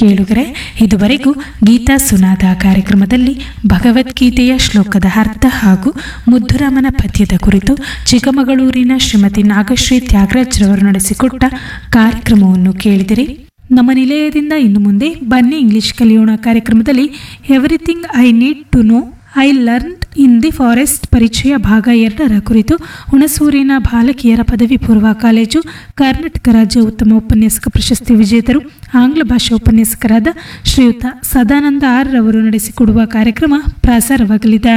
ಕೇಳುಗರೆ ಇದುವರೆಗೂ ಗೀತಾ ಸುನಾದ ಕಾರ್ಯಕ್ರಮದಲ್ಲಿ ಭಗವದ್ಗೀತೆಯ ಶ್ಲೋಕದ ಅರ್ಥ ಹಾಗೂ ಮುದ್ದುರಾಮನ ಪದ್ಯದ ಕುರಿತು ಚಿಕ್ಕಮಗಳೂರಿನ ಶ್ರೀಮತಿ ನಾಗಶ್ರೀ ತ್ಯಾಗರಾಜ್ ರವರು ನಡೆಸಿಕೊಟ್ಟ ಕಾರ್ಯಕ್ರಮವನ್ನು ಕೇಳಿದಿರಿ ನಮ್ಮ ನಿಲಯದಿಂದ ಇನ್ನು ಮುಂದೆ ಬನ್ನಿ ಇಂಗ್ಲಿಷ್ ಕಲಿಯೋಣ ಕಾರ್ಯಕ್ರಮದಲ್ಲಿ everything I need to know I learn in the forest ಪರಿಚಯ ಭಾಗ ಎರಡರ ಕುರಿತು ಹುಣಸೂರಿನ ಬಾಲಕಿಯರ ಪದವಿ ಪೂರ್ವ ಕಾಲೇಜು ಕರ್ನಾಟಕ ರಾಜ್ಯ ಉತ್ತಮ ಉಪನ್ಯಾಸಕ ಪ್ರಶಸ್ತಿ ವಿಜೇತರು ಆಂಗ್ಲ ಭಾಷಾ ಉಪನ್ಯಾಸಕರಾದ ಶ್ರೀಯುತ ಸದಾನಂದ ಆರ್ ರವರು ನಡೆಸಿಕೊಡುವ ಕಾರ್ಯಕ್ರಮ ಪ್ರಸಾರವಾಗಲಿದೆ